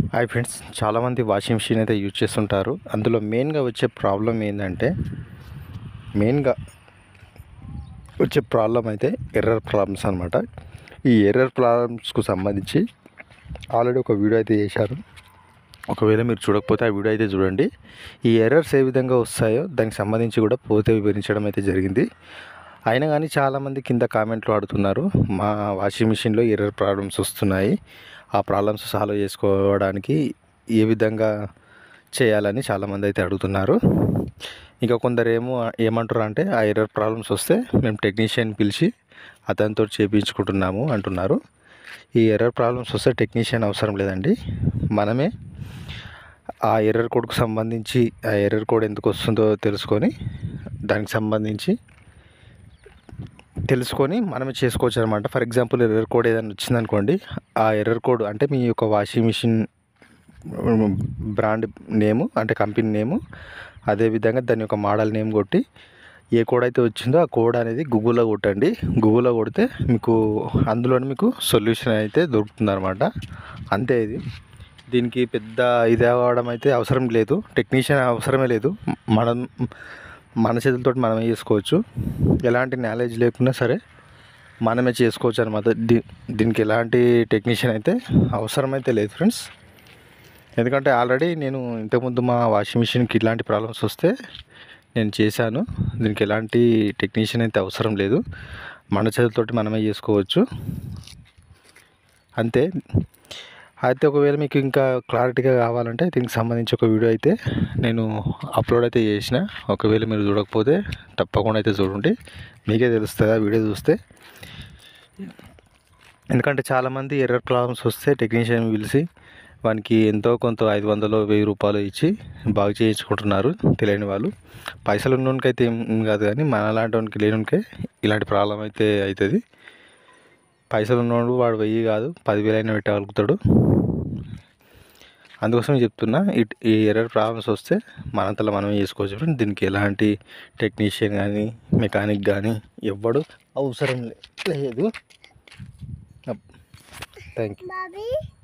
hi friends చాలామంది washing machine అయితే use చేస్తుంటారు అందులో మెయిన్గా వచ్చే ప్రాబ్లం ఏంటంటే మెయిన్గా వచ్చే ప్రాబ్లం అయితే ఎర్రర్ ప్రాబ్లమ్స్ అనమాట ఈ ఎర్రర్ ప్రాబ్లమ్స్కు సంబంధించి ఆల్రెడీ ఒక వీడియో అయితే చేశారు ఒకవేళ మీరు చూడకపోతే ఆ వీడియో అయితే చూడండి ఈ ఎర్రర్స్ ఏ విధంగా వస్తాయో దానికి సంబంధించి కూడా పోతే వివరించడం అయితే జరిగింది అయినా కానీ చాలామంది కింద కామెంట్లు ఆడుతున్నారు మా వాషింగ్ మిషన్లో ఎర్రర్ ప్రాబ్లమ్స్ వస్తున్నాయి ఆ ప్రాబ్లమ్స్ సాల్వ్ చేసుకోవడానికి ఏ విధంగా చేయాలని చాలామంది అయితే అడుగుతున్నారు ఇంకా కొందరు ఏమో ఏమంటారు అంటే ఆ ఎర్రర్ ప్రాబ్లమ్స్ వస్తే మేము టెక్నీషియన్ పిలిచి అతనితో చేయించుకుంటున్నాము అంటున్నారు ఈ ఎర్రర్ ప్రాబ్లమ్స్ వస్తే టెక్నీషియన్ అవసరం లేదండి మనమే ఆ ఎర్రర్ కోడ్కు సంబంధించి ఆ ఎర్రర్ కోడ్ ఎందుకు వస్తుందో తెలుసుకొని దానికి సంబంధించి తెలుసుకొని మనమే చేసుకోవచ్చు అనమాట ఫర్ ఎగ్జాంపుల్ ఎర్రర్ కోడ్ ఏదైనా వచ్చిందనుకోండి ఆ ఎర్రర్ కోడ్ అంటే మీ యొక్క వాషింగ్ మిషన్ బ్రాండ్ నేము అంటే కంపెనీ నేము అదేవిధంగా దాని యొక్క మోడల్ నేమ్ కొట్టి ఏ కోడ్ అయితే వచ్చిందో ఆ కోడ్ అనేది గూగుల్లో కొట్టండి గూగుల్లో కొడితే మీకు అందులోనే మీకు సొల్యూషన్ అయితే దొరుకుతుంది అనమాట అంతే ఇది దీనికి పెద్ద ఇది అవ్వడం అయితే అవసరం లేదు టెక్నీషియన్ అవసరమే లేదు మనం మన చేతులతో మనమే చేసుకోవచ్చు ఎలాంటి నాలెడ్జ్ లేకున్నా సరే మనమే చేసుకోవచ్చు అనమాట దీ దీనికి ఎలాంటి టెక్నీషియన్ అయితే అవసరమైతే లేదు ఫ్రెండ్స్ ఎందుకంటే ఆల్రెడీ నేను ఇంతకుముందు మా వాషింగ్ మిషన్కి ఇలాంటి ప్రాబ్లమ్స్ వస్తే నేను చేశాను దీనికి ఎలాంటి టెక్నీషియన్ అయితే అవసరం లేదు మన చేతులతోటి మనమే చేసుకోవచ్చు అంతే అయితే ఒకవేళ మీకు ఇంకా క్లారిటీగా కావాలంటే దీనికి సంబంధించి ఒక వీడియో అయితే నేను అప్లోడ్ అయితే చేసిన ఒకవేళ మీరు చూడకపోతే తప్పకుండా అయితే చూడండి మీకే తెలుస్తుంది ఆ వీడియో చూస్తే ఎందుకంటే చాలామంది ఎర్రర్ ప్రాబ్లమ్స్ వస్తే టెక్నీషియన్ పిలిచి వానికి ఎంతో కొంత ఐదు వందలు వెయ్యి రూపాయలు ఇచ్చి బాగు చేయించుకుంటున్నారు తెలియని వాళ్ళు పైసలు ఉన్నోనికి అయితే ఏం కాదు కానీ మన లాంటి వానికి లేనికే ఇలాంటి ప్రాబ్లం అయితే అవుతుంది పైసలు ఉన్నోడు వాడు వెయ్యి కాదు పదివేలు అయినా పెట్టగలుగుతాడు అందుకోసం చెప్తున్నా ఇట్ ఈ ఎర్రర్ ప్రాబ్లమ్స్ వస్తే మనంతలో మనం చేసుకోవచ్చు ఫ్రెండ్ దీనికి ఎలాంటి టెక్నీషియన్ కానీ మెకానిక్ కానీ ఎవ్వడు అవసరం లే- లేదు థ్యాంక్ యూ బాబీ